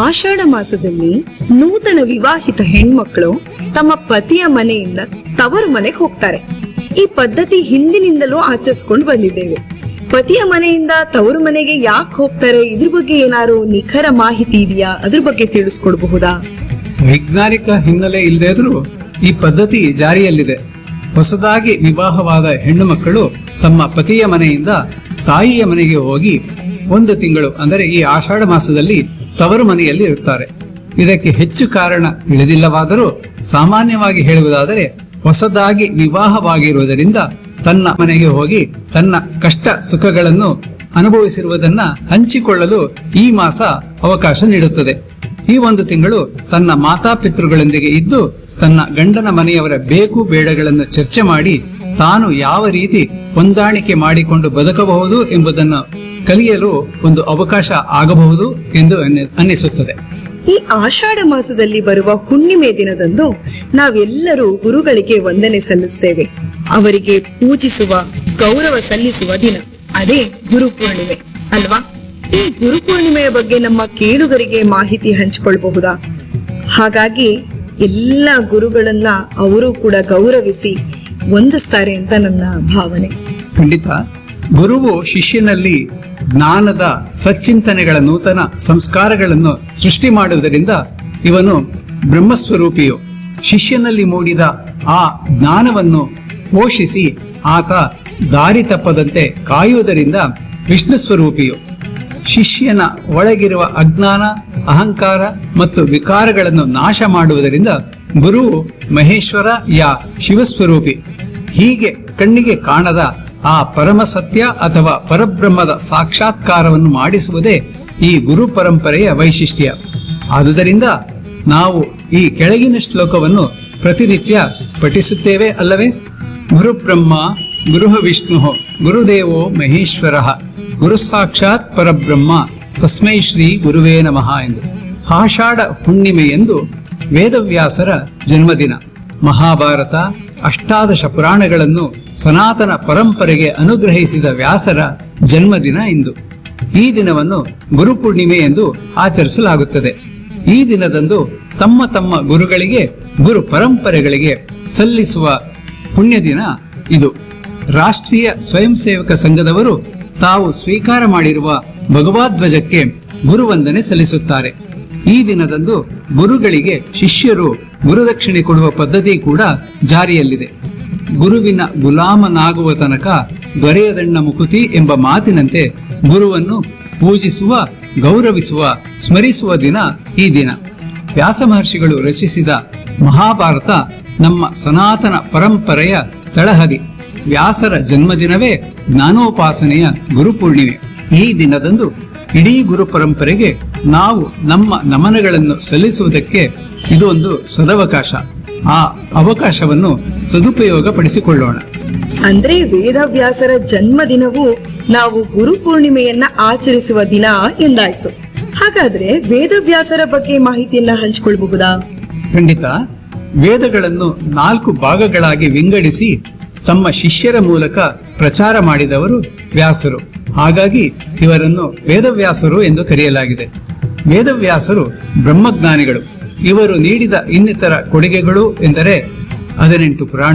ಆಷಾಢ ಮಾಸದಲ್ಲಿ ನೂತನ ವಿವಾಹಿತ ಹೆಣ್ಮಕ್ಳು ತಮ್ಮ ಪತಿಯ ಮನೆಯಿಂದ ತವರು ಮನೆಗೆ ಹೋಗ್ತಾರೆ ಈ ಪದ್ಧತಿ ಹಿಂದಿನಿಂದಲೂ ಆಚರಿಸ್ಕೊಂಡು ಬಂದಿದ್ದೇವೆ ಪತಿಯ ಮನೆಯಿಂದ ತವರು ಮನೆಗೆ ಯಾಕೆ ಹೋಗ್ತಾರೆ ಇದ್ರ ಬಗ್ಗೆ ಏನಾದ್ರು ನಿಖರ ಮಾಹಿತಿ ಇದೆಯಾ ಅದ್ರ ಬಗ್ಗೆ ತಿಳಿಸ್ಕೊಡ್ಬಹುದಾ ವೈಜ್ಞಾನಿಕ ಹಿನ್ನೆಲೆ ಇಲ್ಲದೇ ಇದ್ರೂ ಈ ಪದ್ಧತಿ ಜಾರಿಯಲ್ಲಿದೆ ಹೊಸದಾಗಿ ವಿವಾಹವಾದ ಹೆಣ್ಣು ಮಕ್ಕಳು ತಮ್ಮ ಪತಿಯ ಮನೆಯಿಂದ ತಾಯಿಯ ಮನೆಗೆ ಹೋಗಿ ಒಂದು ತಿಂಗಳು ಅಂದರೆ ಈ ಆಷಾಢ ಮಾಸದಲ್ಲಿ ತವರು ಮನೆಯಲ್ಲಿ ಇರುತ್ತಾರೆ ಇದಕ್ಕೆ ಹೆಚ್ಚು ಕಾರಣ ತಿಳಿದಿಲ್ಲವಾದರೂ ಸಾಮಾನ್ಯವಾಗಿ ಹೇಳುವುದಾದರೆ ಹೊಸದಾಗಿ ವಿವಾಹವಾಗಿರುವುದರಿಂದ ತನ್ನ ಮನೆಗೆ ಹೋಗಿ ತನ್ನ ಕಷ್ಟ ಸುಖಗಳನ್ನು ಅನುಭವಿಸಿರುವುದನ್ನ ಹಂಚಿಕೊಳ್ಳಲು ಈ ಮಾಸ ಅವಕಾಶ ನೀಡುತ್ತದೆ ಈ ಒಂದು ತಿಂಗಳು ತನ್ನ ಮಾತಾಪಿತೃಗಳೊಂದಿಗೆ ಇದ್ದು ತನ್ನ ಗಂಡನ ಮನೆಯವರ ಬೇಕು ಬೇಡಗಳನ್ನು ಚರ್ಚೆ ಮಾಡಿ ತಾನು ಯಾವ ರೀತಿ ಹೊಂದಾಣಿಕೆ ಮಾಡಿಕೊಂಡು ಬದುಕಬಹುದು ಎಂಬುದನ್ನು ಕಲಿಯಲು ಒಂದು ಅವಕಾಶ ಆಗಬಹುದು ಎಂದು ಅನ್ನಿ- ಅನ್ನಿಸುತ್ತದೆ ಈ ಆಷಾಢ ಮಾಸದಲ್ಲಿ ಬರುವ ಹುಣ್ಣಿಮೆ ದಿನದಂದು ನಾವೆಲ್ಲರೂ ಗುರುಗಳಿಗೆ ವಂದನೆ ಸಲ್ಲಿಸ್ತೇವೆ ಅವರಿಗೆ ಪೂಜಿಸುವ ಗೌರವ ಸಲ್ಲಿಸುವ ದಿನ ಅದೇ ಗುರು ಪೂರ್ಣಿಮೆ ಅಲ್ವಾ ಈ ಗುರು ಪೂರ್ಣಿಮೆಯ ಬಗ್ಗೆ ನಮ್ಮ ಕೇಳುಗರಿಗೆ ಮಾಹಿತಿ ಹಂಚಿಕೊಳ್ಬಹುದಾ ಹಾಗಾಗಿ ಎಲ್ಲ ಗುರುಗಳನ್ನ ಅವರು ಕೂಡ ಗೌರವಿಸಿ ವಂದಿಸ್ತಾರೆ ಅಂತ ನನ್ನ ಭಾವನೆ ಖಂಡಿತ ಗುರುವು ಶಿಷ್ಯನಲ್ಲಿ ಜ್ಞಾನದ ಸಚ್ಚಿಂತನೆಗಳ ನೂತನ ಸಂಸ್ಕಾರಗಳನ್ನು ಸೃಷ್ಟಿ ಮಾಡುವುದರಿಂದ ಇವನು ಬ್ರಹ್ಮಸ್ವರೂಪಿಯು ಶಿಷ್ಯನಲ್ಲಿ ಮೂಡಿದ ಆ ಜ್ಞಾನವನ್ನು ಪೋಷಿಸಿ ಆತ ದಾರಿ ತಪ್ಪದಂತೆ ಕಾಯುವುದರಿಂದ ವಿಷ್ಣು ಸ್ವರೂಪಿಯು ಶಿಷ್ಯನ ಒಳಗಿರುವ ಅಜ್ಞಾನ ಅಹಂಕಾರ ಮತ್ತು ವಿಕಾರಗಳನ್ನು ನಾಶ ಮಾಡುವುದರಿಂದ ಗುರುವು ಮಹೇಶ್ವರ ಯಾ ಶಿವಸ್ವರೂಪಿ ಹೀಗೆ ಕಣ್ಣಿಗೆ ಕಾಣದ ಆ ಪರಮ ಸತ್ಯ ಅಥವಾ ಪರಬ್ರಹ್ಮದ ಸಾಕ್ಷಾತ್ಕಾರವನ್ನು ಮಾಡಿಸುವುದೇ ಈ ಗುರು ಪರಂಪರೆಯ ವೈಶಿಷ್ಟ್ಯ ಆದುದರಿಂದ ನಾವು ಈ ಕೆಳಗಿನ ಶ್ಲೋಕವನ್ನು ಪ್ರತಿನಿತ್ಯ ಪಠಿಸುತ್ತೇವೆ ಅಲ್ಲವೇ ಗುರು ಬ್ರಹ್ಮ ಗುರು ವಿಷ್ಣು ಗುರುದೇವೋ ಮಹೇಶ್ವರ ಗುರು ಸಾಕ್ಷಾತ್ ಪರಬ್ರಹ್ಮ ತಸ್ಮೈ ಶ್ರೀ ಗುರುವೇ ನಮಃ ಎಂದು ಆಷಾಢ ಹುಣ್ಣಿಮೆಯೆಂದು ವೇದವ್ಯಾಸರ ಜನ್ಮದಿನ ಮಹಾಭಾರತ ಅಷ್ಟಾದಶ ಪುರಾಣಗಳನ್ನು ಸನಾತನ ಪರಂಪರೆಗೆ ಅನುಗ್ರಹಿಸಿದ ವ್ಯಾಸರ ಜನ್ಮದಿನ ಇಂದು ಈ ದಿನವನ್ನು ಗುರುಪೂರ್ಣಿಮೆ ಎಂದು ಆಚರಿಸಲಾಗುತ್ತದೆ ಈ ದಿನದಂದು ತಮ್ಮ ತಮ್ಮ ಗುರುಗಳಿಗೆ ಗುರು ಪರಂಪರೆಗಳಿಗೆ ಸಲ್ಲಿಸುವ ಪುಣ್ಯ ದಿನ ಇದು ರಾಷ್ಟ್ರೀಯ ಸ್ವಯಂ ಸೇವಕ ಸಂಘದವರು ತಾವು ಸ್ವೀಕಾರ ಮಾಡಿರುವ ಭಗವದ್ಧ್ವಜಕ್ಕೆ ಗುರುವಂದನೆ ಸಲ್ಲಿಸುತ್ತಾರೆ ಈ ದಿನದಂದು ಗುರುಗಳಿಗೆ ಶಿಷ್ಯರು ಗುರುದಕ್ಷಿಣೆ ಕೊಡುವ ಪದ್ಧತಿ ಕೂಡ ಜಾರಿಯಲ್ಲಿದೆ ಗುರುವಿನ ಗುಲಾಮನಾಗುವ ತನಕ ದೊರೆಯದಣ್ಣ ಮುಕುತಿ ಎಂಬ ಮಾತಿನಂತೆ ಗುರುವನ್ನು ಪೂಜಿಸುವ ಗೌರವಿಸುವ ಸ್ಮರಿಸುವ ದಿನ ಈ ದಿನ ವ್ಯಾಸ ಮಹರ್ಷಿಗಳು ರಚಿಸಿದ ಮಹಾಭಾರತ ನಮ್ಮ ಸನಾತನ ಪರಂಪರೆಯ ತಳಹದಿ ವ್ಯಾಸರ ಜನ್ಮದಿನವೇ ಜ್ಞಾನೋಪಾಸನೆಯ ಗುರುಪೂರ್ಣಿಮೆ ಈ ದಿನದಂದು ಇಡೀ ಗುರು ಪರಂಪರೆಗೆ ನಾವು ನಮ್ಮ ನಮನಗಳನ್ನು ಸಲ್ಲಿಸುವುದಕ್ಕೆ ಇದು ಒಂದು ಸದವಕಾಶ ಆ ಅವಕಾಶವನ್ನು ಸದುಪಯೋಗ ಪಡಿಸಿಕೊಳ್ಳೋಣ ಅಂದ್ರೆ ವೇದವ್ಯಾಸರ ಜನ್ಮದಿನವೂ ನಾವು ಗುರು ಪೂರ್ಣಿಮೆಯನ್ನ ಆಚರಿಸುವ ದಿನ ಎಂದಾಯ್ತು ಹಾಗಾದ್ರೆ ವೇದವ್ಯಾಸರ ಬಗ್ಗೆ ಮಾಹಿತಿಯನ್ನ ಹಂಚಿಕೊಳ್ಬಹುದಾ ಖಂಡಿತ ವೇದಗಳನ್ನು ನಾಲ್ಕು ಭಾಗಗಳಾಗಿ ವಿಂಗಡಿಸಿ ತಮ್ಮ ಶಿಷ್ಯರ ಮೂಲಕ ಪ್ರಚಾರ ಮಾಡಿದವರು ವ್ಯಾಸರು ಹಾಗಾಗಿ ಇವರನ್ನು ವೇದವ್ಯಾಸರು ಎಂದು ಕರೆಯಲಾಗಿದೆ ವೇದವ್ಯಾಸರು ಬ್ರಹ್ಮಜ್ಞಾನಿಗಳು ಇವರು ನೀಡಿದ ಇನ್ನಿತರ ಕೊಡುಗೆಗಳು ಎಂದರೆ ಹದಿನೆಂಟು ಪುರಾಣ